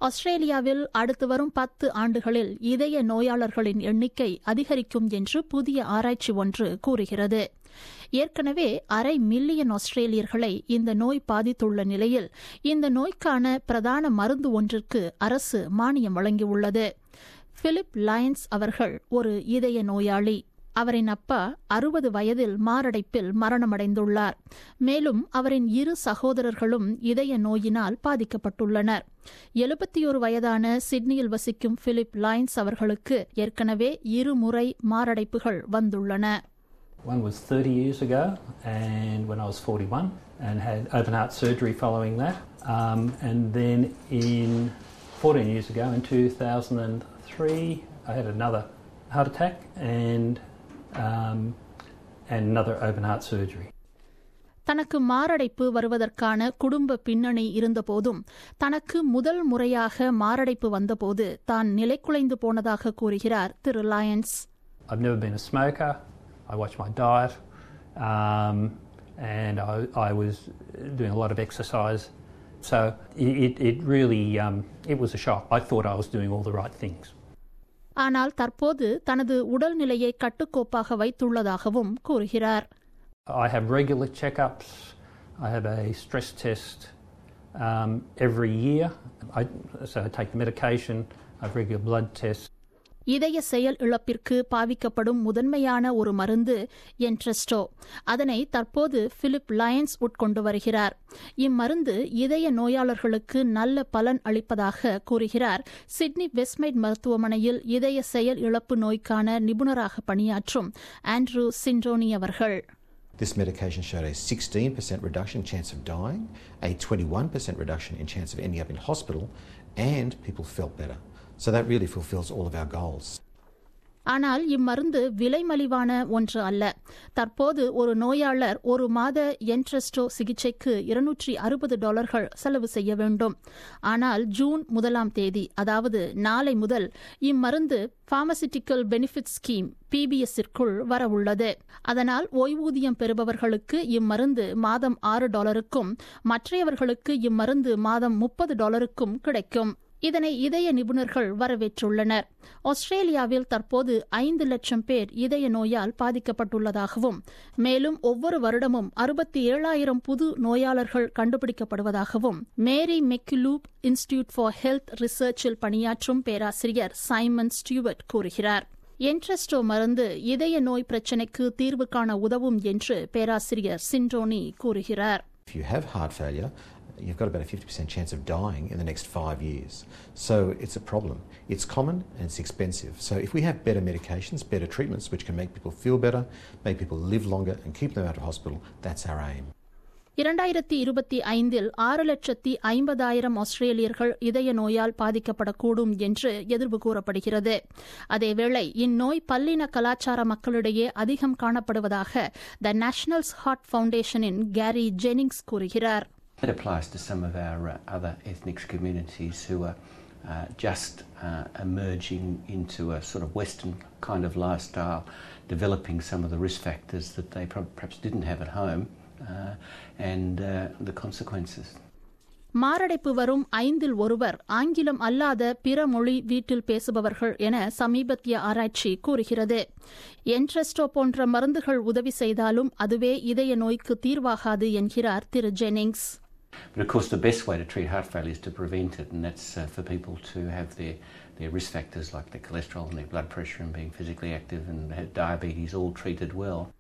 ஆஸ்திரேலியாவில் அடுத்து வரும் பத்து ஆண்டுகளில் இதய நோயாளர்களின் எண்ணிக்கை அதிகரிக்கும் என்று புதிய ஆராய்ச்சி ஒன்று கூறுகிறது ஏற்கனவே அரை மில்லியன் ஆஸ்திரேலியர்களை இந்த நோய் பாதித்துள்ள நிலையில் இந்த நோய்க்கான பிரதான மருந்து ஒன்றிற்கு அரசு மானியம் வழங்கியுள்ளது பிலிப் லயன்ஸ் அவர்கள் ஒரு இதய நோயாளி அவரின் அப்பா அறுபது வயதில் மாரடைப்பில் மரணமடைந்துள்ளார் மேலும் அவரின் இரு சகோதரர்களும் இதய நோயினால் பாதிக்கப்பட்டுள்ளனர் எழுபத்தியொரு வயதான சிட்னியில் வசிக்கும் பிலிப் லைன்ஸ் அவர்களுக்கு ஏற்கனவே இருமுறை மாரடைப்புகள் வந்துள்ளன One was 30 years ago, and when I was 41, and had open heart surgery following that. Um, and then in 14 years ago, in 2003, I had another heart attack and um, and another open heart surgery. தனக்கு மாரடைப்பு வருவதற்கான குடும்ப பின்னணி இருந்தபோதும் தனக்கு முதல் முறையாக மாரடைப்பு வந்தபோது தான் நிலைக்குலைந்து போனதாக கூறுகிறார் திரு Lyons I've never been a smoker. I watch my diet, um, and I, I was doing a lot of exercise. So it, it, it really um, it was a shock. I thought I was doing all the right things. ஆனால் தற்போது தனது உடல்நிலையை கட்டுக்கோப்பாக வைத்துள்ளதாகவும் கூறுகிறார் I have regular checkups. I have a stress test um, every year. I, so I take the medication. I have regular blood tests. இதய செயல் இழப்பிற்கு பாவிக்கப்படும் முதன்மையான ஒரு மருந்து என்ட்ரெஸ்டோ அதனை தற்போது பிலிப் லயன்ஸ் உட்கொண்டு வருகிறார் இம்மருந்து இதய நோயாளர்களுக்கு நல்ல பலன் அளிப்பதாக கூறுகிறார் சிட்னி வெஸ்ட்மைட் மருத்துவமனையில் இதய செயல் இழப்பு நோய்க்கான நிபுணராக பணியாற்றும் ஆண்ட்ரூ சின்ரோனி அவர்கள் This medication showed a 16% reduction in chance of dying, a 21% reduction in chance of ending up in hospital, and people felt better. So that really fulfills all of our goals. ஆனால் இம்மருந்து விலைமலிவான ஒன்று அல்ல தற்போது ஒரு நோயாளர் ஒரு மாத என்ட்ரெஸ்டோ சிகிச்சைக்கு இருநூற்றி அறுபது டாலர்கள் செலவு செய்ய வேண்டும் ஆனால் ஜூன் முதலாம் தேதி அதாவது நாளை முதல் இம்மருந்து பார்மசிட்டிக்கல் பெனிஃபிட் ஸ்கீம் பிபிஎஸ்ஸிற்குள் வரவுள்ளது அதனால் ஓய்வூதியம் பெறுபவர்களுக்கு இம்மருந்து மாதம் ஆறு டாலருக்கும் மற்றையவர்களுக்கு இம்மருந்து மாதம் முப்பது டாலருக்கும் கிடைக்கும் இதனை இதய நிபுணர்கள் வரவேற்றுள்ளனர் ஆஸ்திரேலியாவில் தற்போது ஐந்து லட்சம் பேர் இதய நோயால் பாதிக்கப்பட்டுள்ளதாகவும் மேலும் ஒவ்வொரு வருடமும் அறுபத்தி ஏழாயிரம் புது நோயாளர்கள் கண்டுபிடிக்கப்படுவதாகவும் Mary MacKillop Institute for Health ரிசர்ச்சில் பணியாற்றும் பேராசிரியர் சைமன் ஸ்டியூவர்ட் கூறுகிறார் என்ட்ரெஸ்டோ மருந்து இதய நோய் பிரச்சினைக்கு தீர்வு காண உதவும் என்று பேராசிரியர் சின்ரோனி கூறுகிறார் If you have heart failure, you've got about a 50% chance of dying in the next five years. So it's a problem. It's common and it's expensive. So if we have better medications, better treatments, which can make people feel better, make people live longer, and keep them out of hospital, that's our aim. இரண்டாயிரத்தி இருபத்தி ஐந்தில் ஆறு லட்சத்தி ஐம்பதாயிரம் ஆஸ்திரேலியர்கள் இதய நோயால் பாதிக்கப்படக்கூடும் என்று எதிர்வு கூறப்படுகிறது அதேவேளை இந்நோய் பல்லின கலாச்சார மக்களிடையே அதிகம் காணப்படுவதாக த நேஷனல்ஸ் ஹார்ட் ஃபவுண்டேஷனின் கேரி ஜெனிங்ஸ் கூறுகிறார் It applies to some of our uh, other ethnic communities who are uh, just uh, emerging into a sort of Western kind of lifestyle, developing some of the risk factors that they pro- perhaps didn't have at home, uh, and uh, the consequences. மாரடைப்பு வரும் ஐந்தில் ஒருவர் ஆங்கிலம் அல்லாத பிற மொழி வீட்டில் பேசுபவர்கள் என சமீபத்திய ஆராய்ச்சி கூறுகிறது என்ட்ரெஸ்டோ போன்ற மருந்துகள் உதவி செய்தாலும் அதுவே இதய நோய்க்கு தீர்வாகாது என்கிறார் திரு Jennings But of course, the best way to treat heart failure is to prevent it, and that's uh, for people to have their, their risk factors like their cholesterol and their blood pressure and being physically active and have diabetes all treated well.